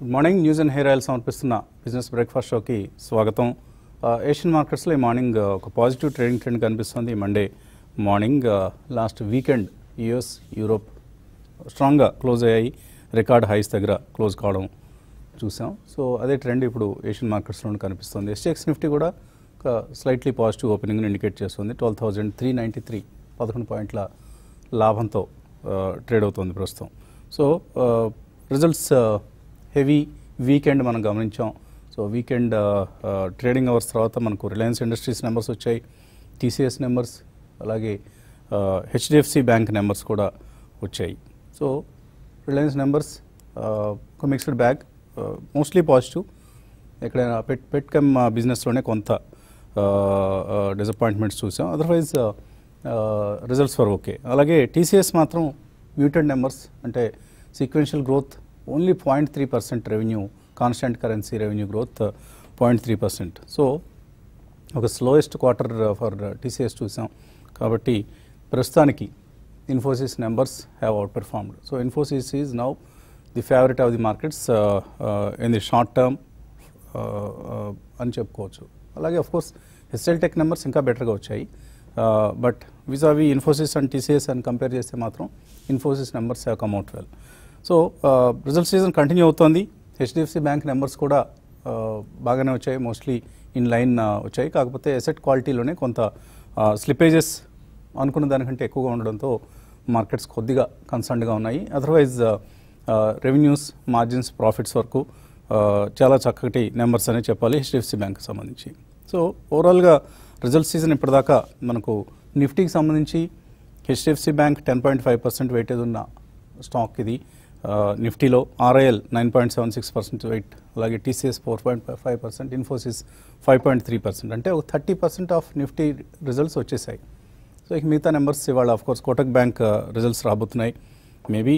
Good morning news and hair oil సమర్పిస్తున్న business breakfast షోకి స్వాగతం ఆ, ఏషియన్ మార్కెట్స్లో ఈ మార్నింగ్ ఆ, ఒక పాజిటివ్ ట్రేడింగ్ ట్రెండ్ కనిపిస్తుంది ఈ మండే మార్నింగ్ ఆ, లాస్ట్ వీకెండ్ యుఎస్ యూరోప్ స్ట్రాంగ్గా క్లోజ్ అయ్యాయి రికార్డ్ హైస్ దగ్గర క్లోజ్ కావడం చూసాం సో అదే ట్రెండ్ ఇప్పుడు ఏషియన్ మార్కెట్స్లో కనిపిస్తుంది ఎస్టీఎక్స్ నిఫ్టీ కూడా ఒక స్లైట్లీ పాజిటివ్ ఓపెనింగ్ ఇండికేట్ చేస్తుంది twelve thousand three ninety three పదకొండు పాయింట్ల లాభంతో ట్రేడ్ అవుతుంది ప్రస్తుతం సో రిజల్ట్స్ హెవీ వీకెండ్ మనం గమనించాం సో వీకెండ్ ట్రేడింగ్ అవర్స్ తర్వాత మనకు రిలయన్స్ ఇండస్ట్రీస్ నెంబర్స్ వచ్చాయి టీసీఎస్ నెంబర్స్ అలాగే హెచ్డిఎఫ్సి బ్యాంక్ నెంబర్స్ కూడా వచ్చాయి సో రిలయన్స్ నెంబర్స్ ఒక మిక్స్డ్ బ్యాగ్ మోస్ట్లీ పాజిటివ్ ఎక్కడైనా పెట్ పెట్ కమ్ బిజినెస్లోనే కొంత డిసప్పాయింట్మెంట్స్ చూసాం అదర్వైజ్ రిజల్ట్స్ ఫర్ ఓకే అలాగే టీసీఎస్ మాత్రం మ్యూటెడ్ నెంబర్స్ అంటే sequential growth only point three percent revenue constant currency revenue growth point three percent so ఒక slowest quarter for TCS చూసాం కాబట్టి ప్రస్తుతానికి Infosys numbers have out performed so Infosys is now the favourite of the markets in the short term అని చెప్పుకోవచ్చు అలాగే of course HCL tech numbers ఇంకా బెటర్గా వచ్చాయి but vis a vis Infosys and TCS అని కంపేర్ చేస్తే మాత్రం Infosys numbers have come out well so result season continue అవుతోంది హెచ్డిఎఫ్సి బ్యాంక్ నెంబర్స్ కూడా uh, బాగానే వచ్చాయి మోస్ట్లీ ఇన్ లైన్ వచ్చాయి కాకపోతే ఎసెట్ క్వాలిటీలోనే కొంత స్లిపేజెస్ అనుకున్న దానికంటే ఎక్కువగా ఉండడంతో మార్కెట్స్ కొద్దిగా కన్సర్న్డ్గా ఉన్నాయి అదర్వైజ్ రెవెన్యూస్ మార్జిన్స్ ప్రాఫిట్స్ వరకు uh, చాలా చక్కటి నెంబర్స్ అనే చెప్పాలి హెచ్డిఎఫ్సి బ్యాంక్ సంబంధించి సో ఓవరాల్గా రిజల్ట్ సీజన్ ఇప్పటిదాకా మనకు నిఫ్టీకి సంబంధించి HDFC bank ten point five percent weightage ఉన్న స్టాక్ ఇది ఆ, నిఫ్టీలో RIL nine point seven six percent weight అలాగే TCS four point five percent Infosys five point three percent అంటే ఒక thirty percent of Nifty results వచ్చేసాయి సో ఇక మిగతా నెంబర్స్ ఇవాళ of course Kotak bank results రాబోతున్నాయి మేబీ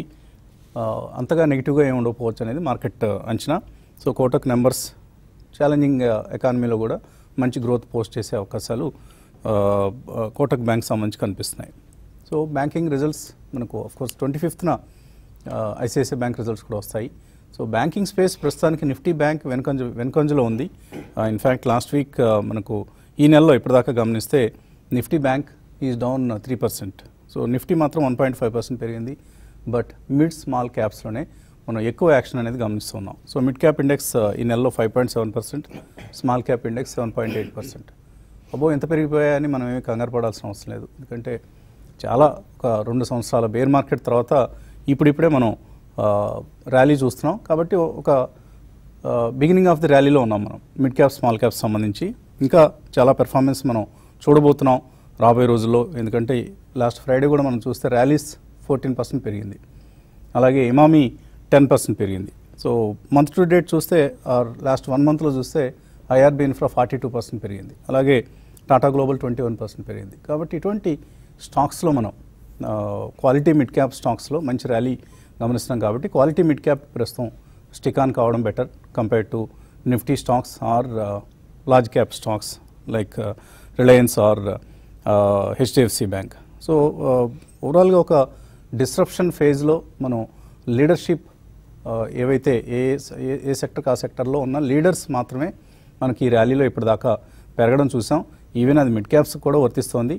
అంతగా నెగిటివ్గా ఏమి ఉండకపోవచ్చు అనేది మార్కెట్ అంచనా సో కోటక్ నెంబర్స్ ఛాలెంజింగ్ ఎకానమీలో కూడా మంచి గ్రోత్ పోస్ట్ చేసే అవకాశాలు ఆ, ఆ, కోటక్ బ్యాంక్ సంబంధించి కనిపిస్తున్నాయి సో బ్యాంకింగ్ రిజల్ట్స్ మనకు ఆఫ్ కోర్స్ ట్వంటీ ఫిఫ్త్న ఐసిఐసిఐ బ్యాంక్ రిజల్ట్స్ కూడా వస్తాయి సో బ్యాంకింగ్ స్పేస్ ప్రస్తుతానికి నిఫ్టీ బ్యాంక్ వెనుకంజ వెనుకంజలో ఉంది ఇన్ఫ్యాక్ట్ లాస్ట్ వీక్ మనకు ఈ నెలలో ఇప్పటిదాకా గమనిస్తే Nifty bank is down three percent so Nifty మాత్రం వన్ పాయింట్ ఫైవ్ పర్సెంట్ పెరిగింది బట్ మిడ్ స్మాల్ క్యాప్స్లోనే మనం ఎక్కువ యాక్షన్ అనేది గమనిస్తున్నాం సో మిడ్ క్యాప్ ఇండెక్స్ ఈ నెలలో five point seven percent small cap index seven point eight percent అబ్బో ఎంత పెరిగిపోయాయని మనం ఏమీ కంగారు పడాల్సిన అవసరం లేదు ఎందుకంటే చాలా ఒక రెండు సంవత్సరాల బేర్ మార్కెట్ తర్వాత ఇప్పుడిప్పుడే మనం ర్యాలీ చూస్తున్నాం కాబట్టి ఒక బిగినింగ్ ఆఫ్ ది ర్యాలీలో ఉన్నాం మనం మిడ్ క్యాప్ స్మాల్ క్యాప్ సంబంధించి ఇంకా చాలా పెర్ఫార్మెన్స్ మనం చూడబోతున్నాం రాబోయే రోజుల్లో ఎందుకంటే లాస్ట్ ఫ్రైడే కూడా మనం చూస్తే ర్యాలీస్ ఫోర్టీన్ పర్సెంట్ పెరిగింది అలాగే ఇమామి టెన్ పర్సెంట్ పెరిగింది సో మంత్ టు డేట్ చూస్తే లాస్ట్ వన్ మంత్లో చూస్తే IRB infra forty two percent పెరిగింది అలాగే Tata global twenty one percent పెరిగింది కాబట్టి ఇటువంటి స్టాక్స్లో మనం క్వాలిటీ మిడ్ క్యాప్ స్టాక్స్లో మంచి ర్యాలీ గమనిస్తున్నాం కాబట్టి క్వాలిటీ మిడ్ క్యాప్ ప్రస్తుతం స్టిక్ ఆన్ కావడం better compare to Nifty stocks or large cap stocks like Reliance or HDFC bank so ఓవరాల్గా ఒక డిస్రప్షన్ ఫేజ్లో మనం లీడర్షిప్ ఏవైతే ఏ ఏ- ఏ సెక్టర్ ఆ సెక్టర్లో ఉన్న లీడర్స్ మాత్రమే మనకి ఈ ర్యాలీలో ఇప్పటిదాకా పెరగడం చూసాం ఈవెన్ అది మిడ్ క్యాప్స్ కూడా వర్తిస్తోంది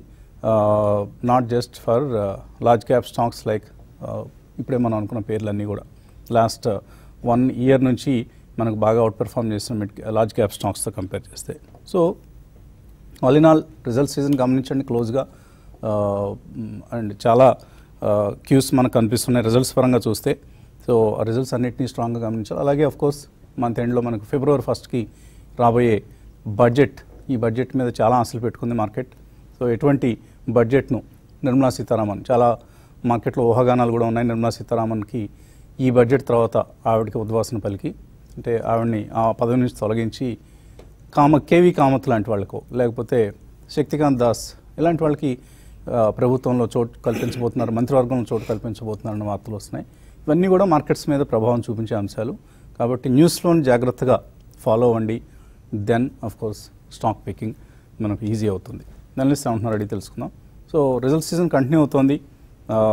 not just for large cap stocks like ఇప్పుడే మనం అనుకున్న పేర్లన్నీ కూడా లాస్ట్ వన్ ఇయర్ నుంచి మనకు బాగా అవుట్ పెర్ఫామ్ చేసిన మిడ్ లార్జ్ క్యాప్ స్టాక్స్తో కంపేర్ చేస్తే so all in all result season గమనించండి క్లోజ్గా అండ్ చాలా క్యూస్ మనకు కనిపిస్తున్నాయి రిజల్ట్స్ పరంగా చూస్తే సో ఆ రిజల్ట్స్ అన్నింటినీ స్ట్రాంగ్గా గమనించాలి అలాగే ఆఫ్ కోర్స్ మంత్ ఎండ్లో మనకు ఫిబ్రవరి ఫస్ట్కి రాబోయే బడ్జెట్ ఈ బడ్జెట్ మీద చాలా ఆశలు పెట్టుకుంది మార్కెట్ సో ఎటువంటి బడ్జెట్ను నిర్మలా సీతారామన్ చాలా మార్కెట్లో ఊహాగానాలు కూడా ఉన్నాయి నిర్మలా సీతారామన్కి ఈ బడ్జెట్ తర్వాత ఆవిడకి ఉద్వాసన పలికి అంటే ఆవిడని ఆ పదవి నుంచి తొలగించి కామ కేవీ కామత్ లాంటి వాళ్ళకు లేకపోతే శక్తికాంత్ దాస్ ఇలాంటి వాళ్ళకి ఆ, ప్రభుత్వంలో చోటు కల్పించబోతున్నారు మంత్రివర్గంలో చోటు కల్పించబోతున్నారన్న వార్తలు వస్తున్నాయి ఇవన్నీ కూడా మార్కెట్స్ మీద ప్రభావం చూపించే అంశాలు కాబట్టి న్యూస్లోని జాగ్రత్తగా ఫాలో అవ్వండి then of course stock picking మనకు ఈజీ అవుతుంది దాని లిస్ట్ ఏమంటున్నారు అడిగి తెలుసుకుందాం సో రిజల్ట్ సీజన్ కంటిన్యూ అవుతోంది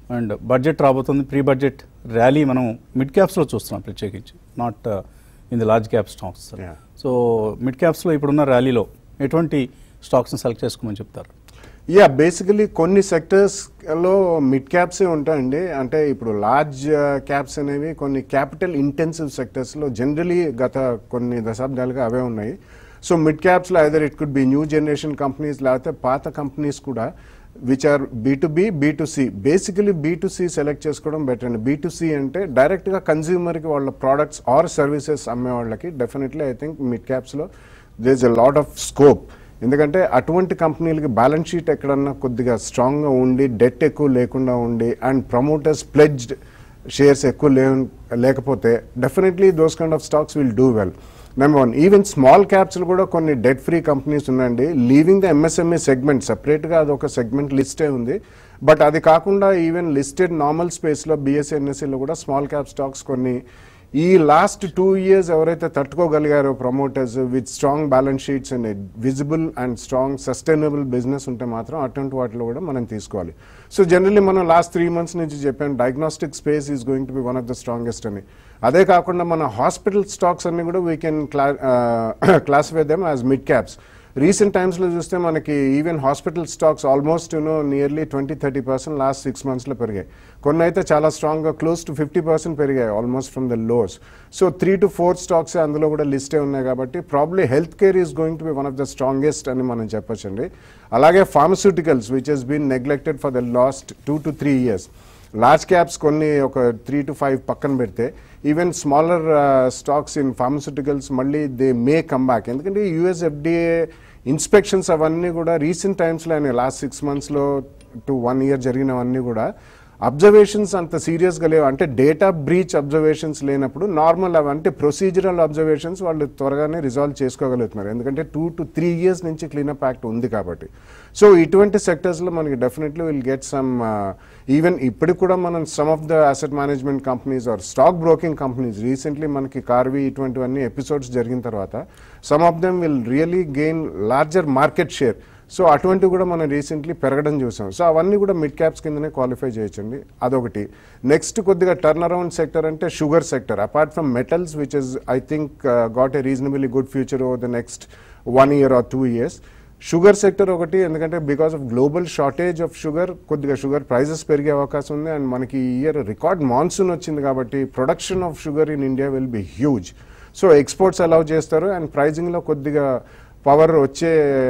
అండ్ బడ్జెట్ రాబోతుంది ప్రీ బడ్జెట్ ర్యాలీ మనం మిడ్ క్యాప్స్లో చూస్తున్నాం ప్రత్యేకించి not in the large cap stocks Yeah. So mid క్యాప్స్లో ఇప్పుడున్న ర్యాలీలో ఎటువంటి స్టాక్స్ని సెలెక్ట్ చేసుకోమని చెప్తారు యా బేసికలీ కొన్ని సెక్టర్స్లో మిడ్ క్యాప్సే ఉంటాయండి అంటే ఇప్పుడు లార్జ్ క్యాప్స్ అనేవి కొన్ని క్యాపిటల్ ఇంటెన్సివ్ సెక్టర్స్లో జనరలీ గత కొన్ని దశాబ్దాలుగా అవే ఉన్నాయి సో మిడ్ క్యాప్స్లో either it could be new generation companies లేకపోతే పాత కంపెనీస్ కూడా which are B to B B to C basically B to C select చేసుకోవడం బెటర్ అండి బీ టు సి అంటే డైరెక్ట్గా కన్జ్యూమర్కి వాళ్ళ ప్రోడక్ట్స్ ఆర్ సర్వీసెస్ అమ్మే వాళ్ళకి డెఫినెట్లీ ఐ థింక్ మిడ్ క్యాప్స్లో there is a lot of scope ఎందుకంటే అటువంటి కంపెనీలకి బ్యాలెన్స్ షీట్ ఎక్కడన్నా కొద్దిగా స్ట్రాంగ్గా ఉండి డెట్ ఎక్కువ లేకుండా ఉండి అండ్ ప్రమోటర్స్ ప్లెడ్జ్డ్ షేర్స్ ఎక్కువ లే లేకపోతే definitely those kind of stocks will do well number one even small caps కూడా కొన్ని డెట్ ఫ్రీ కంపెనీస్ ఉన్నాయండి లీవింగ్ ద ఎంఎస్ఎంఈ సెగ్మెంట్ సపరేట్గా అదొక సెగ్మెంట్ లిస్టే ఉంది బట్ అది కాకుండా ఈవెన్ లిస్టెడ్ నార్మల్ స్పేస్లో బిఎస్సీ ఎన్ఎస్సీలో కూడా స్మాల్ క్యాప్ స్టాక్స్ కొన్ని ఈ లాస్ట్ టూ ఇయర్స్ ఎవరైతే తట్టుకోగలిగారో promoters with strong balance sheets and visible and strong sustainable business ఉంటే మాత్రం అటువంటి వాటిలో కూడా మనం తీసుకోవాలి సో జనరల్లీ మనం లాస్ట్ త్రీ మంత్స్ నుంచి చెప్పాను diagnostic space is going to be one of the strongest అని అదే కాకుండా మన హాస్పిటల్ స్టాక్స్ అన్ని కూడా we can cla classify them as mid caps recent టైమ్స్లో చూస్తే మనకి even hospital stocks almost you know nearly twenty thirty percent last six మంత్స్లో పెరిగాయి కొన్ని అయితే చాలా స్ట్రాంగ్గా క్లోజ్ టు ఫిఫ్టీ పర్సెంట్ పెరిగాయి almost from the lows so three to four stocks అందులో కూడా లిస్టే ఉన్నాయి కాబట్టి probably health care is going to be one of the strongest అని మనం చెప్పొచ్చండి అలాగే pharmaceuticals which has been neglected for the last two to three years large caps కొన్ని ఒక త్రీ టు ఫైవ్ పక్కన పెడితే even smaller stocks in pharmaceuticals మళ్ళీ they may come back ఎందుకంటే యూఎస్ ఎఫ్డిఏ ఇన్స్పెక్షన్స్ అవన్నీ కూడా రీసెంట్ టైమ్స్లో అయినాయి లాస్ట్ సిక్స్ మంత్స్లో టు వన్ ఇయర్ జరిగినవన్నీ కూడా అబ్జర్వేషన్స్ అంత సీరియస్గా లేవు అంటే డేటా బ్రీచ్ అబ్జర్వేషన్స్ లేనప్పుడు నార్మల్ అవి అంటే ప్రొసీజరల్ అబ్జర్వేషన్స్ వాళ్ళు త్వరగానే రిజాల్వ్ చేసుకోగలుగుతున్నారు ఎందుకంటే టూ టు త్రీ ఇయర్స్ నుంచి క్లీనప్ యాక్ట్ ఉంది కాబట్టి సో ఇటువంటి సెక్టర్స్లో మనకి definitely will get some even ఇప్పటికి కూడా మనం some of the asset management companies or stock broking companies recently మనకి కార్వి ఇటువంటివన్నీ ఎపిసోడ్స్ జరిగిన తర్వాత some of them will really gain larger market share so అటువంటివి కూడా మనం రీసెంట్లీ పెరగడం చూసాం సో అవన్నీ కూడా మిడ్ క్యాప్స్ కిందనే క్వాలిఫై చేయొచ్చండి అదొకటి నెక్స్ట్ కొద్దిగా టర్న్ అరౌండ్ సెక్టర్ అంటే sugar sector apart from metals which is I think got a reasonably good future over the next one year or two years sugar sector ఒకటి ఎందుకంటే because of global shortage of sugar కొద్దిగా sugar prices పెరిగే అవకాశం ఉంది and మనకి ఈ year record monsoon వచ్చింది కాబట్టి production of sugar in India will be huge so exports allow చేస్తారు అండ్ ప్రైజింగ్లో కొద్దిగా పవర్ వచ్చే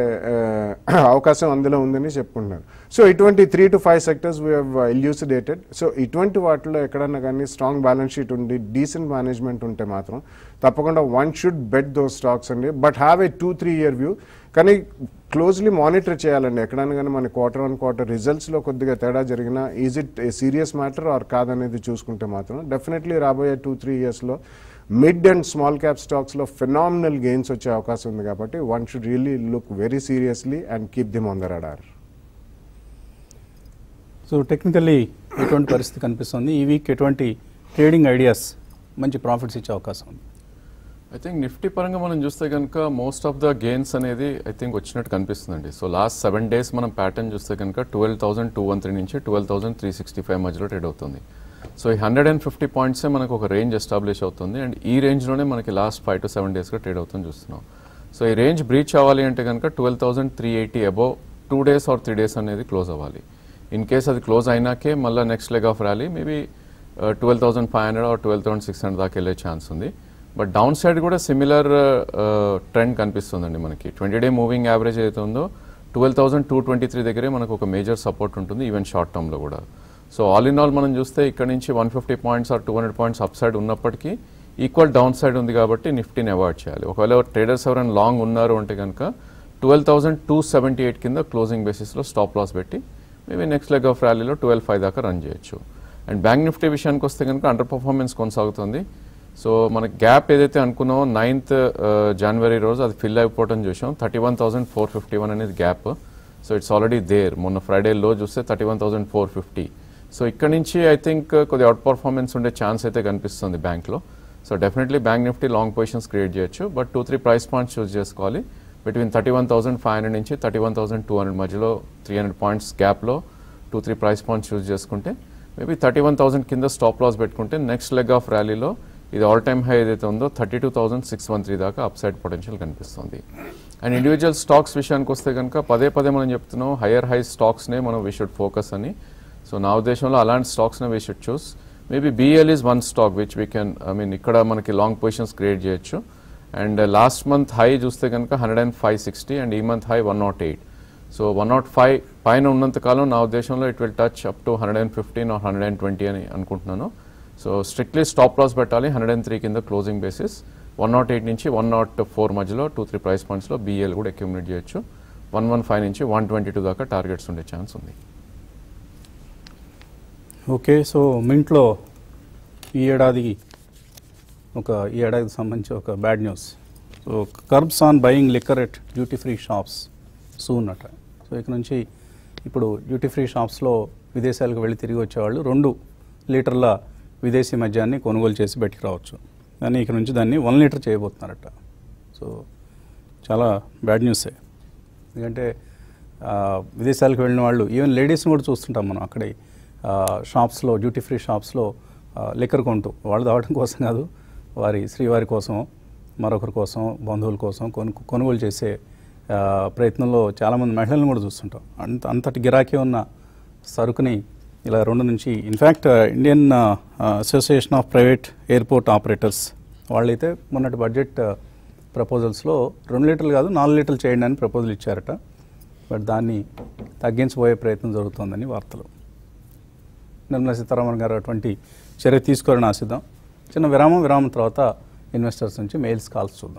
ఆ, అవకాశం అందులో ఉందని చెప్పుకుంటున్నారు సో ఇటువంటి three to five sectors we have elucidated so ఇటువంటి వాటిలో ఎక్కడన్నా కానీ స్ట్రాంగ్ బ్యాలెన్స్ షీట్ ఉండి డీసెంట్ మేనేజ్మెంట్ ఉంటే మాత్రం తప్పకుండా one should bet though stocks అండి but have a two three year view కానీ క్లోజ్లీ మానిటర్ చేయాలండి ఎక్కడైనా కానీ మన క్వార్టర్ ఆన్ క్వార్టర్ రిజల్ట్స్లో కొద్దిగా తేడా జరిగినా is it a serious matter or కాదనేది చూసుకుంటే మాత్రం డెఫినెట్లీ రాబోయే టూ త్రీ ఇయర్స్లో మిడ్ అండ్ స్మాల్ క్యాప్ స్టాక్స్లో ఫినామినల్ గెయిన్స్ వచ్చే అవకాశం ఉంది కాబట్టి one should really look very seriously and keep them on the radar so technically ఎటువంటి పరిస్థితి కనిపిస్తుంది ఈ వీక్ ఎటువంటి ట్రేడింగ్ ఐడియాస్ మంచి ప్రాఫిట్స్ ఇచ్చే అవకాశం ఉంది ఐ థింక్ నిఫ్టీ పరంగా మనం చూస్తే కనుక మోస్ట్ ఆఫ్ ద గెయిన్స్ అనేది ఐ థింక్ వచ్చినట్టు కనిపిస్తుందండి సో లాస్ట్ సెవెన్ డేస్ మనం ప్యాటర్న్ చూస్తే కనుక twelve thousand two one three నుంచి twelve thousand three sixty five మధ్యలో ట్రేడ్ అవుతుంది సో ఈ హండ్రెడ్ అండ్ ఫిఫ్టీ పాయింట్సే మనకు ఒక రేంజ్ ఎస్టాబ్లిష్ అవుతుంది అండ్ ఈ రేంజ్లోనే మనకి లాస్ట్ ఫైవ్ టు సెవెన్ డేస్గా ట్రేడ్ అవుతుంది చూస్తున్నాం సో ఈ రేంజ్ బ్రీచ్ అవ్వాలి అంటే కనుక twelve thousand three eighty above two days or three days అనేది క్లోజ్ అవ్వాలి ఇన్ కేస్ అది క్లోజ్ అయినాకే మళ్ళీ next leg of rally maybe twelve thousand five hundred or twelve thousand six hundred దాకా వెళ్ళే ఛాన్స్ ఉంది బట్ డౌన్ సైడ్ కూడా similar trend కనిపిస్తుందండి మనకి ట్వంటీ డే మూవింగ్ యావరేజ్ ఏదైతే ఉందో twelve thousand two twenty three దగ్గరే మనకు ఒక మేజర్ సపోర్ట్ ఉంటుంది ఈవెన్ షార్ట్ టర్మ్లో కూడా సో ఆల్ ఇన్ ఆల్ మనం చూస్తే ఇక్కడ నుంచి one fifty points or two hundred points up side ఉన్నప్పటికీ ఈక్వల్ డౌన్ సైడ్ ఉంది కాబట్టి నిఫ్టీని అవాయిడ్ చేయాలి ఒకవేళ ట్రేడర్స్ ఎవరైనా లాంగ్ ఉన్నారు అంటే కనుక twelve thousand two seventy eight కింద క్లోజింగ్ బేసిస్లో స్టాప్ లాస్ పెట్టి మేబీ నెక్స్ట్ లెగ్ ఆఫ్ ర్యాలీలో ట్వెల్వ్ ఫైవ్ దాకా రన్ చేయొచ్చు అండ్ బ్యాంక్ నిఫ్టీ విషయానికి వస్తే కనుక అండర్ పర్ఫార్మెన్స్ కొనసాగుతుంది సో మనకి గ్యాప్ ఏదైతే అనుకున్నామో నైన్త్ జనవరి రోజు అది ఫిల్ అయిపోవడం చూసాం thirty one thousand four fifty one అనేది gap so it's already there మొన్న ఫ్రైడే లో చూస్తే thirty one thousand four fifty so ఇక్కడ నుంచి ఐ థింక్ కొద్దిగా అవుట్ పర్ఫార్మెన్స్ ఉండే ఛాన్స్ అయితే కనిపిస్తుంది బ్యాంక్లో so definitely bank Nifty long positions create చేయొచ్చు but two three price points choose చేసుకోవాలి between thirty one thousand five hundred నుంచి thirty one thousand two hundred మధ్యలో త్రీ హండ్రెడ్ పాయింట్స్ గ్యాప్లో two three price points choose చేసుకుంటే maybe thirty one thousand కింద stop loss పెట్టుకుంటే next leg of ర్యాలీలో ఇది all time high ఏదైతే ఉందో thirty two thousand six one three దాకా అప్ సైడ్ పొటెన్షియల్ కనిపిస్తుంది అండ్ ఇండివిజువల్ స్టాక్స్ విషయానికి వస్తే కనుక పదే పదే మనం చెప్తున్నాం హయ్యర్ హై స్టాక్స్నే మనం వీ షుడ్ ఫోకస్ అని సో నా ఉద్దేశంలో అలాంటి స్టాక్స్నే we should choose maybe BL is one stock which we can I mean ఇక్కడ మనకి లాంగ్ పొజిషన్స్ క్రియేట్ చేయొచ్చు అండ్ లాస్ట్ మంత్ హై చూస్తే కనుక hundred and five sixty and ఈ month high one not eight so one not five పైన ఉన్నంత కాలం నా ఉద్దేశంలో it will touch up to hundred and fifteen or hundred and twenty అని అనుకుంటున్నాను సో స్ట్రిక్ట్లీ స్టాప్ లాస్ పెట్టాలి హండ్రెడ్ అండ్ త్రీ కింద closing basis one not eight నుంచి వన్ నాట్ ఫోర్ మధ్యలో టూ త్రీ ప్రైస్ పాయింట్స్లో బీఎల్ కూడా accumulate చేయొచ్చు one one five నుంచి వన్ ట్వంటీ టూ దాకా టార్గెట్స్ ఉండే ఛాన్స్ ఉంది ఓకే సో మింట్లో ఈ ఏడాది ఒక ఈ ఏడాదికి సంబంధించి ఒక bad news so curbs on buying liquor at duty free shops soon అట సో ఇక నుంచి ఇప్పుడు డ్యూటీ ఫ్రీ షాప్స్లో విదేశాలకు వెళ్ళి తిరిగి వచ్చేవాళ్ళు రెండు లీటర్ల విదేశీ మద్యాన్ని కొనుగోలు చేసి బయటికి రావచ్చు కానీ ఇక నుంచి దాన్ని వన్ లీటర్ చేయబోతున్నారట సో చాలా బ్యాడ్ న్యూసే ఎందుకంటే ఆ, విదేశాలకు వెళ్ళిన వాళ్ళు ఈవెన్ లేడీస్ని కూడా చూస్తుంటాం మనం అక్కడే ఆ, షాప్స్లో డ్యూటీ ఫ్రీ షాప్స్లో ఆ, లిక్కర్ కొంటూ వాళ్ళు తాగడం కోసం కాదు వారి శ్రీవారి కోసం మరొకరి కోసం బంధువుల కోసం కొను కొనుగోలు చేసే ఆ, ప్రయత్నంలో చాలామంది మహిళలను కూడా చూస్తుంటాం అంత అంతటి గిరాకీ ఉన్న సరుకుని ఇలా రెండు నుంచి in fact Indian association of private airport operators వాళ్ళైతే మొన్నటి బడ్జెట్ ప్రపోజల్స్లో రెండు లీటర్లు కాదు నాలుగు లీటర్లు చేయండి అని ప్రపోజల్ ఇచ్చారట బట్ దాన్ని తగ్గించబోయే ప్రయత్నం జరుగుతోందని వార్తలు నిర్మలా సీతారామన్ గారు అటువంటి చర్య తీసుకోవాలని ఆశిద్దాం చిన్న విరామం విరామం తర్వాత ఇన్వెస్టర్స్ నుంచి మెయిల్స్ కాల్స్ చూద్దాం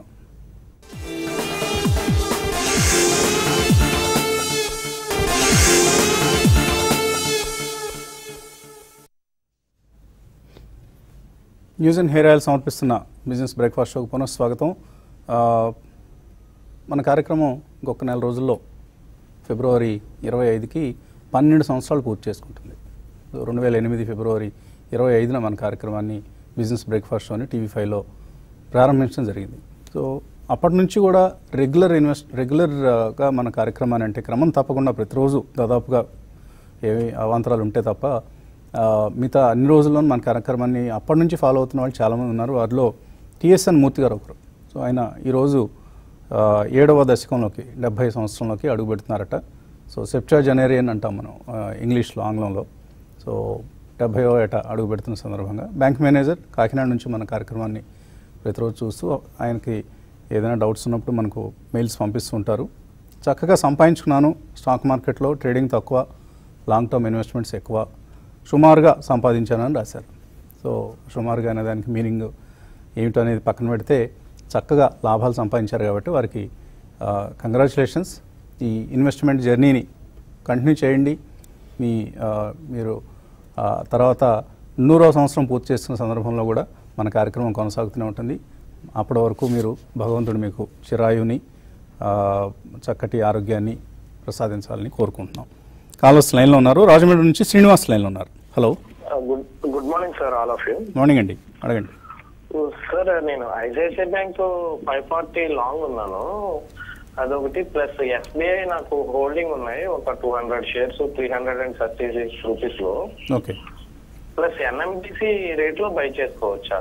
న్యూస్ అండ్ హెయిర్ ఆయిల్ సమర్పిస్తున్న బిజినెస్ బ్రేక్ఫాస్ట్ షోకు పునఃస్వాగతం ఆ, మన కార్యక్రమం ఇంకొక నెల రోజుల్లో ఫిబ్రవరి ఇరవై ఐదుకి పన్నెండు సంవత్సరాలు పూర్తి చేసుకుంటుంది సో రెండు వేల ఎనిమిది ఫిబ్రవరి ఇరవై ఐదున మన కార్యక్రమాన్ని బిజినెస్ బ్రేక్ఫాస్ట్ షోని టీవీ ఫైవ్లో ప్రారంభించడం జరిగింది సో అప్పటి నుంచి కూడా రెగ్యులర్ ఇన్వెస్ట్ రెగ్యులర్గా మన కార్యక్రమాన్ని అంటే క్రమం తప్పకుండా ప్రతిరోజు దాదాపుగా ఏవి అవాంతరాలు ఉంటే తప్ప ఆ, మిగతా అన్ని రోజుల్లో మన కార్యక్రమాన్ని అప్పటి నుంచి ఫాలో అవుతున్న వాళ్ళు చాలామంది ఉన్నారు వారిలో టిఎస్ఎన్ మూర్తి గారు ఒకరు సో ఆయన ఈరోజు ఆ, ఏడవ దశకంలోకి డెబ్భై సంవత్సరంలోకి అడుగుపెడుతున్నారట సో సెప్చా జనేరియన్ అంటాం మనం ఆ, ఇంగ్లీష్లో ఆంగ్లంలో సో డెబ్భైవ ఏట అడుగు పెడుతున్న సందర్భంగా బ్యాంక్ మేనేజర్ కాకినాడ నుంచి మన కార్యక్రమాన్ని ప్రతిరోజు చూస్తూ ఆయనకి ఏదైనా డౌట్స్ ఉన్నప్పుడు మనకు మెయిల్స్ పంపిస్తూ ఉంటారు చక్కగా సంపాదించుకున్నాను స్టాక్ మార్కెట్లో ట్రేడింగ్ తక్కువ లాంగ్ టర్మ్ ఇన్వెస్ట్మెంట్స్ ఎక్కువ సుమారుగా సంపాదించానని రాశారు సో సుమారుగా అనే దానికి మీనింగ్ ఏమిటో అనేది పక్కన పెడితే చక్కగా లాభాలు సంపాదించారు కాబట్టి వారికి కంగ్రాచులేషన్స్ ఈ ఇన్వెస్ట్మెంట్ జర్నీని కంటిన్యూ చేయండి మీ ఆ, మీరు ఆ, తర్వాత నూరవ సంవత్సరం పూర్తి చేస్తున్న సందర్భంలో కూడా మన కార్యక్రమం కొనసాగుతూనే ఉంటుంది అప్పటి వరకు మీరు భగవంతుడు మీకు చిరాయుని ఆ, చక్కటి ఆరోగ్యాన్ని ప్రసాదించాలని కోరుకుంటున్నాం కాలర్స్ లైన్లో ఉన్నారు రాజమండ్రి నుంచి శ్రీనివాస్ లైన్లో ఉన్నారు hello good good morning sir all of you morning అండి అడగండి సార్ నేను ICICI bank five forty long ఉన్నాను అదొకటి ప్లస్ ఎస్బీఐ నాకు హోల్డింగ్ ఉన్నాయి ఒక two hundred shares three hundred and thirty six rupees లో ఓకే ప్లస్ ఎన్ఎండిసి రేట్ లో బై చేసుకోవచ్చా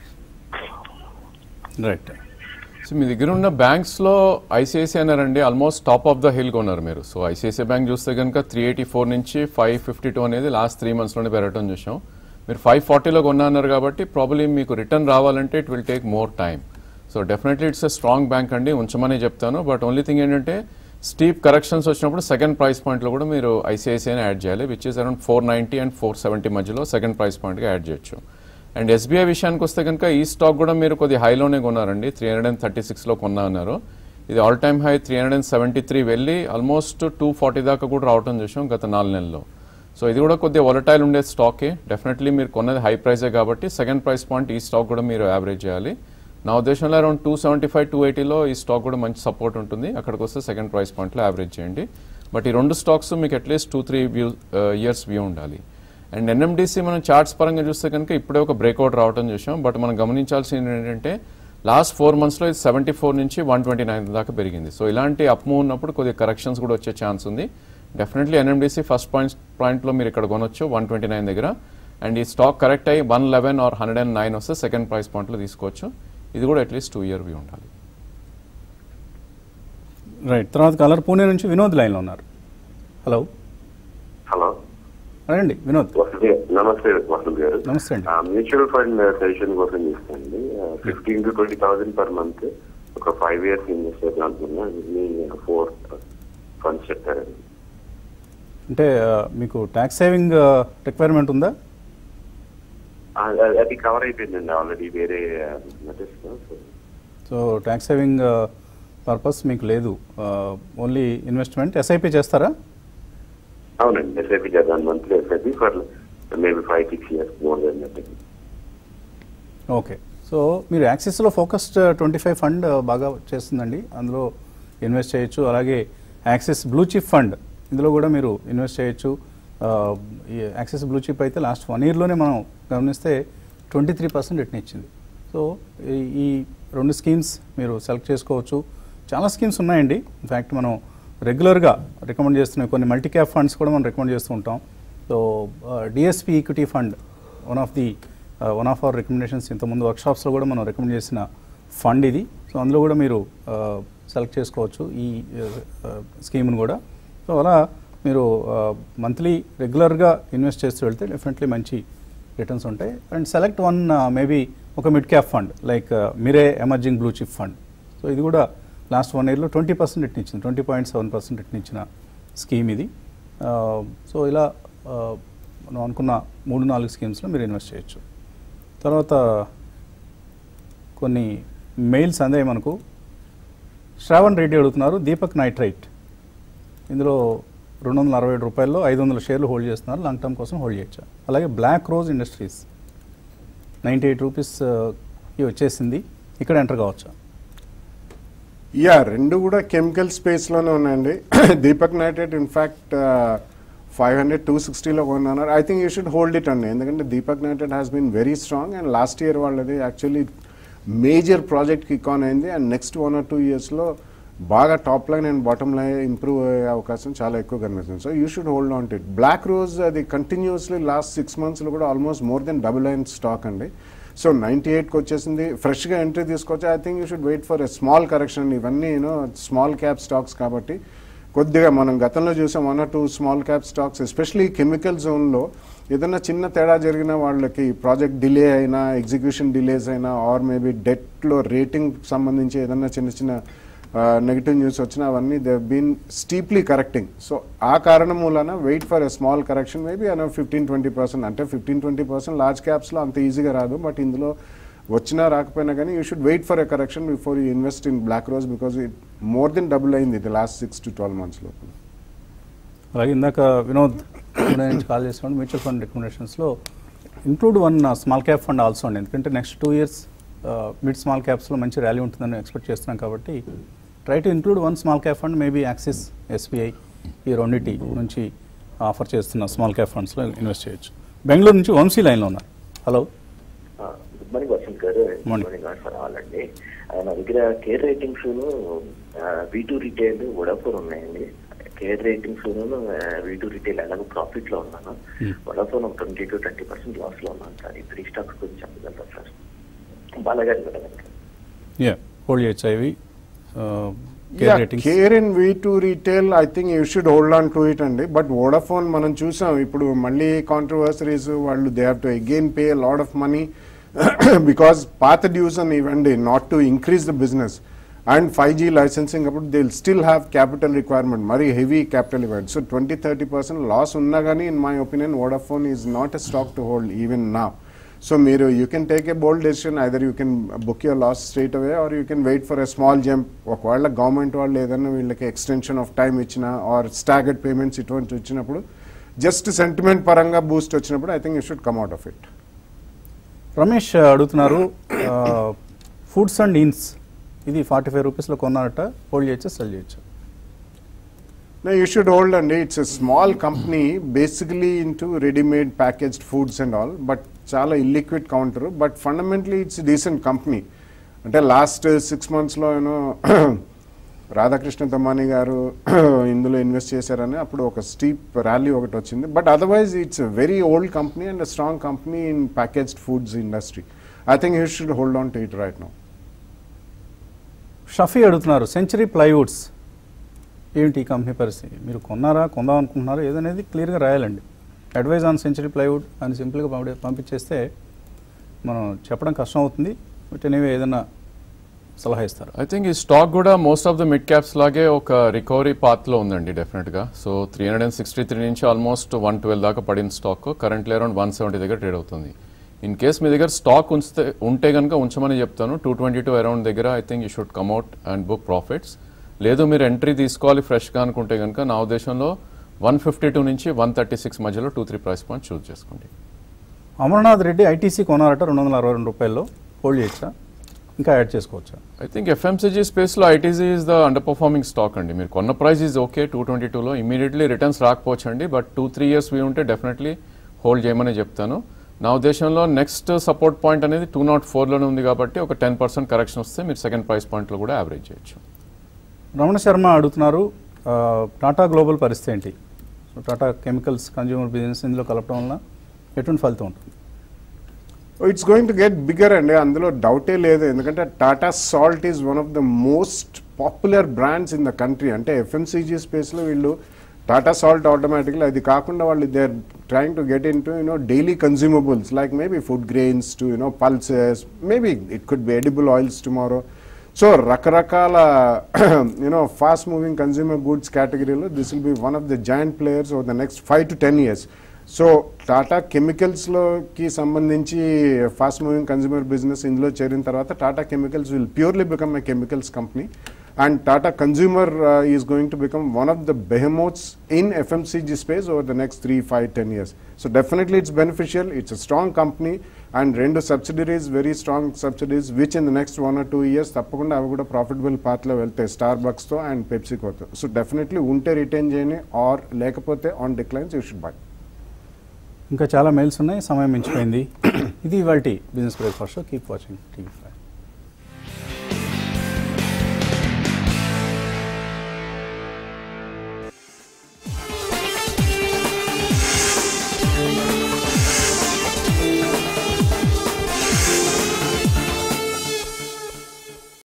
రైట్ సో మీ దగ్గర ఉన్న బ్యాంక్స్లో ఐసిఐసిఐ అన్నారండి almost top of the hill కొన్నారు మీరు సో ఐసిఐసిఐ బ్యాంక్ చూస్తే కనుక త్రీ ఎయిటీ ఫోర్ నుంచి ఫైవ్ ఫిఫ్టీ టూ అనేది లాస్ట్ త్రీ మంత్స్లోనే పెరగటం చూసాం మీరు ఫైవ్ ఫార్టీలో కొన్నారు కాబట్టి ప్రాబ్లీ మీకు రిటర్న్ రావాలంటే it will take more time so definitely it's a strong bank అండి ఉంచమని చెప్తాను బట్ ఓన్లీ థింగ్ ఏంటంటే స్టీప్ కరెక్షన్స్ వచ్చినప్పుడు సెకండ్ ప్రైస్ పాయింట్లో కూడా మీరు ఐసిఐసిఐని యాడ్ చేయాలి which is around four ninety and four seventy మధ్యలో సెకండ్ ప్రైస్ పాయింట్గా యాడ్ చేయొచ్చు అండ్ ఎస్బీఐ విషయానికి వస్తే కనుక ఈ స్టాక్ కూడా మీరు కొద్ది హైలోనే కొన్నారండి త్రీ హండ్రెడ్ అండ్ థర్టీ సిక్స్లో కొన్నా అన్నారు ఇది all time high three hundred and seventy three వెళ్ళి ఆల్మోస్ట్ టూ ఫార్టీ దాకా కూడా రావటం చూసాం గత నాలుగు నెలల్లో సో ఇది కూడా కొద్దిగా వొలటైల్ ఉండే స్టాకే డెఫినెట్లీ మీరు కొన్నది హై ప్రైజే కాబట్టి సెకండ్ ప్రైస్ పాయింట్ ఈ స్టాక్ కూడా మీరు యావరేజ్ చేయాలి నా ఉద్దేశంలో around two seventy five two ఎయిటీలో ఈ స్టాక్ కూడా మంచి సపోర్ట్ ఉంటుంది అక్కడికి వస్తే సెకండ్ ప్రైస్ పాయింట్లో యావరేజ్ చేయండి బట్ ఈ రెండు స్టాక్స్ మీకు at least two three view years view ఉండాలి అండ్ ఎన్ఎండిసి మనం చార్ట్స్ పరంగా చూస్తే కనుక ఇప్పుడే ఒక బ్రేక్అవుట్ రావడం చూసాం బట్ మనం గమనించాల్సింది ఏంటంటే లాస్ట్ ఫోర్ మంత్స్లో ఇది సెవెంటీ ఫోర్ నుంచి వన్ ట్వంటీ నైన్ దాకా పెరిగింది సో ఇలాంటి అప్ మూవ్ ఉన్నప్పుడు కొద్దిగా కరెక్షన్స్ కూడా వచ్చే ఛాన్స్ ఉంది డెఫినెట్లీ ఎన్ఎండిసి ఫస్ట్ పాయింట్ పాయింట్లో మీరు ఇక్కడ కొనొచ్చు వన్ ట్వంటీ నైన్ దగ్గర అండ్ ఈ స్టాక్ కరెక్ట్ అయ్యి one eleven or hundred and nine వస్తే సెకండ్ ప్రైస్ పాయింట్లో తీసుకోవచ్చు ఇది కూడా అట్లీస్ట్ టూ ఇయర్ వ్యూ ఉండాలి రైట్ తర్వాత కలర్ పూణే నుంచి వినోద్ లైన్లో ఉన్నారు హలో హలో రండి వినోద్ వసంత్ గారు. నమస్తే వసంత్ గారు నమస్తే అండి. ఆ, మ్యూచువల్ ఫండ్ సెషన్ కోసం చేస్తానండి fifteen to twenty thousand per month ఒక ఫైవ్ ఇయర్స్ ఇన్వెస్ట్ చేద్దాం అనుకున్నా మీ ఫోర్ ఫండ్స్ చెప్పారండి అంటే ఆ, మీకు ట్యాక్స్ సేవింగ్ రిక్వైర్మెంట్ ఉందా ఆ, అది- అది కవర్ అయిపోయిందండి ఆల్రెడీ వేరే నటిస్తాం సో ట్యాక్స్ సేవింగ్ పర్పస్ మీకు లేదు ఓన్లీ ఇన్వెస్ట్మెంట్ ఎస్ఐపి చేస్తారా అవునండి ఎస్ఐపి చేద్దాం monthly SIP for maybe five six years more than that okay so మీరు యాక్సిస్లో ఫోకస్డ్ ట్వంటీ ఫైవ్ ఫండ్ బాగా చేస్తుందండి అందులో ఇన్వెస్ట్ చేయొచ్చు అలాగే యాక్సిస్ బ్లూ చిప్ ఫండ్ ఇందులో కూడా మీరు ఇన్వెస్ట్ చేయొచ్చు ఆ, ఈ యాక్సిస్ బ్లూ చిప్ అయితే లాస్ట్ వన్ ఇయర్లోనే మనం గమనిస్తే ట్వంటీ త్రీ పర్సెంట్ రిటర్న్ ఇచ్చింది సో ఈ- ఈ రెండు స్కీమ్స్ మీరు సెలెక్ట్ చేసుకోవచ్చు చాలా స్కీమ్స్ ఉన్నాయండి ఇన్ఫ్యాక్ట్ మనం రెగ్యులర్గా రికమెండ్ చేస్తున్న కొన్ని మల్టీ క్యాప్ ఫండ్స్ కూడా మనం రికమెండ్ చేస్తూ ఉంటాం so DSP equity fund one of the one of our recommendations ఇంతకుముందు వర్క్షాప్స్లో కూడా మనం రికమెండ్ చేసిన ఫండ్ ఇది సో అందులో కూడా మీరు సెలెక్ట్ చేసుకోవచ్చు ఈ స్కీమ్ను కూడా సో అలా మీరు మంత్లీ రెగ్యులర్గా ఇన్వెస్ట్ చేస్తూ వెళ్తే డెఫినెట్లీ మంచి రిటర్న్స్ ఉంటాయి అండ్ సెలెక్ట్ వన్ మేబీ ఒక mid cap fund like Mirae emerging blue chip fund so ఇది కూడా లాస్ట్ వన్ ఇయర్లో ట్వంటీ పర్సెంట్ రిటర్న్ ఇచ్చింది twenty point seven percent return ఇచ్చిన స్కీమ్ ఇది సో ఇలా ఆ, మనం అనుకున్న మూడు నాలుగు స్కీమ్స్లో మీరు ఇన్వెస్ట్ చేయొచ్చు తర్వాత కొన్ని మెయిల్స్ అందాయి మనకు శ్రావణ్ రెడ్డి అడుగుతున్నారు దీపక్ నైట్రైట్ ఇందులో రెండు వందల అరవై ఏడు రూపాయల్లో ఐదు వందల షేర్లు హోల్డ్ చేస్తున్నారు లాంగ్ టర్మ్ కోసం హోల్డ్ చేయొచ్చు అలాగే Black Rose industries ninety eight rupees వచ్చేసింది ఇక్కడ ఎంటర్ కావచ్చా యా రెండు కూడా కెమికల్ స్పేస్లోనే ఉన్నాయండి Deepak Nitrite in fact five hundred two సిక్స్టీలో కొన్నారు I think you should hold it అండి ఎందుకంటే Deepak Nitrite has been very strong and last year వాళ్ళది actually major project kick on అయింది and next one or two ఇయర్స్లో బాగా top line and bottom line improve అయ్యే అవకాశం చాలా ఎక్కువ కనిపిస్తుంది so you should hold on to it Black Rose అది కంటిన్యూస్లీ లాస్ట్ సిక్స్ మంత్స్లో కూడా almost more than double line stock అండి సో నైంటీ ఎయిట్కి వచ్చేసింది ఫ్రెష్గా ఎంట్రీ తీసుకొచ్చి I think you should wait for a small correction ఇవన్నీ యూనో స్మాల్ క్యాప్ స్టాక్స్ కాబట్టి కొద్దిగా మనం గతంలో చూసాం one or two small cap stocks especially chemical జోన్లో ఏదైనా చిన్న తేడా జరిగిన వాళ్ళకి ప్రాజెక్ట్ డిలే అయినా ఎగ్జిక్యూషన్ డిలేస్ అయినా ఆర్ మేబీ డెట్లో రేటింగ్ సంబంధించి ఏదైనా చిన్న చిన్న నెగిటివ్ న్యూస్ వచ్చినా అవన్నీ they been steeply correcting so ఆ కారణం మూలన wait for a small correction maybe అన్న ఫిఫ్టీన్ ట్వంటీ పర్సెంట్ అంటే ఫిఫ్టీన్ ట్వంటీ పర్సెంట్ లార్జ్ క్యాప్స్లో అంత ఈజీగా రాదు బట్ ఇందులో వచ్చినా రాకపోయినా కానీ you should wait for a correction before you invest in Black Rose because it more than double అయింది ఇది last six to twelve months లోపల అలాగే ఇందాక వినోద్ పూణే నుంచి కాల్ చేసాడు మ్యూచువల్ ఫండ్ రికమెండేషన్స్లో include one small cap fund also అండి ఎందుకంటే next two years mid small క్యాప్స్లో మంచి ర్యాలీ ఉంటుందని ఎక్స్పెక్ట్ చేస్తున్నాం కాబట్టి try to include one small cap fund maybe Axis SBI ఈ రెండింటి నుంచి ఆఫర్ చేస్తున్న స్మాల్ క్యాప్ ఫండ్స్లో ఇన్వెస్ట్ చేయొచ్చు బెంగళూరు నుంచి వంశీ లైన్లో ఉన్నారు hello good morning Vasant garu good Morning. Morning for all అండి ఆ, నా దగ్గర Care Ratings V two retail Vodafone ఉన్నాయండి Care Ratings V two retail ఎలాగో ప్రాఫిట్ లో ఉన్నాను వడాఫోన్ ఒక twenty to twenty percent loss లో ఉన్నాను సార్ ఈ త్రీ స్టాక్స్ గురించి చెప్పగలరా సార్ బాలగారి కూడా యా హోల్డ్ చేయొచ్చు ఇవి Care Ratings Care in V two retail I think you should hold on to it అండి బట్ వోడాఫోన్ మనం చూసాం ఇప్పుడు మళ్ళీ కాంట్రవర్సరీస్ వాళ్ళు they have to again pay lot of money because పాత డ్యూస్ అని ఇవ్వండి not to increase the business and five G licensing అప్పుడు they still have capital requirement మరీ heavy capital requirement so twenty thirty percent loss ఉన్నా కానీ in my opinion Vodafone is not a stock to hold even నా so మీరు you can take a bold decision either you can book your loss straight away or you can wait for a small jump ఒకవేళ government వాళ్ళు ఏదైనా వీళ్ళకి extension of time ఇచ్చినా or staggered payments ఇటువంటి వచ్చినప్పుడు just sentiment పరంగా boost వచ్చినప్పుడు I think you should come out of it Ramesh అడుగుతున్నారు ఫుడ్స్ అండ్ ఇన్స్ ఇది ఫార్టీ ఫైవ్ రూపీస్లో కొన్నారట హోల్డ్ చేయొచ్చు సెల్ చేయొచ్చు No, you should hold and it's a small company basically into ready-made packaged foods and all, but చాలా illiquid counter, but fundamentally it's a decent company. అంటే last six మంత్స్లో you know Radhakrishna Damani garu ఇందులో invest చేశారని అప్పుడు ఒక steep rally ఒకటి వచ్చింది but otherwise it's very old company and strong company in packaged foods industry I think you should hold on to it right now Shafi అడుగుతున్నారు Century plywoods ఏంటి ఈ కంపెనీ పరిస్థితి మీరు కొన్నారా కొందాం అనుకుంటున్నారా ఏదనేది క్లియర్గా రాయాలండి అడ్వైజ్ ఆన్ సెంచరీ ప్లైవుడ్ అని సింపుల్గా పంపి పంపించేస్తే మనం చెప్పడం కష్టం అవుతుంది బట్ ఎనీవే ఏదైనా సలహా ఇస్తారు ఐ థింక్ ఈ స్టాక్ కూడా most of the mid caps లాగే ఒక రికవరీ పాత్లో ఉందండి డెఫినెట్గా so three hundred and sixty three నుంచి ఆల్మోస్ట్ వన్ ట్వెల్వ్ దాకా పడిన stock currently around one seventy దగ్గర ట్రేడ్ అవుతుంది ఇన్ కేస్ మీ దగ్గర స్టాక్ ఉంచితే ఉంటే కనుక ఉంచమని చెప్తాను టూ ట్వంటీ టూ అరౌండ్ దగ్గర I think you should come out and book profits లేదు మీరు ఎంట్రీ తీసుకోవాలి ఫ్రెష్గా అనుకుంటే కనుక నా ఉద్దేశంలో వన్ ఫిఫ్టీ టూ నుంచి వన్ థర్టీ సిక్స్ మధ్యలో two three price point choose చేసుకోండి అమర్నాథ్ రెడ్డి ఐటీసీ కొన్నారట రెండు వందల అరవై రెండు రూపాయల్లో హోల్డ్ చేయొచ్చా ఇంకా యాడ్ చేసుకోవచ్చా ఐ థింక్ ఎఫ్ఎంసీజీ స్పేస్లో ITC is the underperforming stock అండి మీరు కొన్న price is okay two twenty టూలో ఇమీడియట్లీ రిటర్న్స్ రాకపోవచ్చు అండి బట్ టూ త్రీ ఇయర్స్ వీ ఉంటే డెఫినెట్లీ హోల్డ్ చేయమని చెప్తాను నా ఉద్దేశంలో నెక్స్ట్ సపోర్ట్ పాయింట్ అనేది టూ నాట్ ఫోర్లోనే ఉంది కాబట్టి ఒక టెన్ పర్సెంట్ కరెక్షన్ వస్తే మీరు సెకండ్ ప్రైస్ పాయింట్లో కూడా యావరేజ్ చేయొచ్చు రమణ శర్మ అడుగుతున్నారు ఆ, టాటా గ్లోబల్ పరిస్థితి ఏంటి so Tata Chemicals consumer business ఇందులో కలపడం వలన ఎటువంటి ఫలితం ఉంటుంది it's going to get bigger అండి అందులో డౌటే లేదు ఎందుకంటే Tata Salt is one of the most popular brands in the country అంటే ఎఫ్ఎంసీజీ స్పేస్లో వీళ్ళు టాటా సాల్ట్ ఆటోమేటిక్లీ అది కాకుండా వాళ్ళు they are trying to get into you know daily consumables like maybe food grains to you know pulses maybe it could be edible oils tomorrow so రకరకాల you know fast moving consumer goods కేటగిరీలో this will be one of the giant players over the next five to ten years so Tata కెమికల్స్లోకి సంబంధించి fast moving consumer business ఇందులో చేరిన తర్వాత Tata Chemicals will purely become a chemicals company and Tata Consumer is going to become one of the behemoths in FMCG space over the next three five ten years so definitely it's beneficial it's a strong company and రెండు subsidiaries very strong subsidiaries which in the next one or two years తప్పకుండా అవి కూడా profitable పాత్లో వెళ్తాయి స్టార్ బక్స్తో and పెప్సికోతో so definitely ఉంటే రిటైన్ చేయని ఆర్ లేకపోతే on declines you should buy ఇంకా చాలా మెయిల్స్ ఉన్నాయి సమయం మించిపోయింది ఇది ఇవాళ business breakfast keep watching TV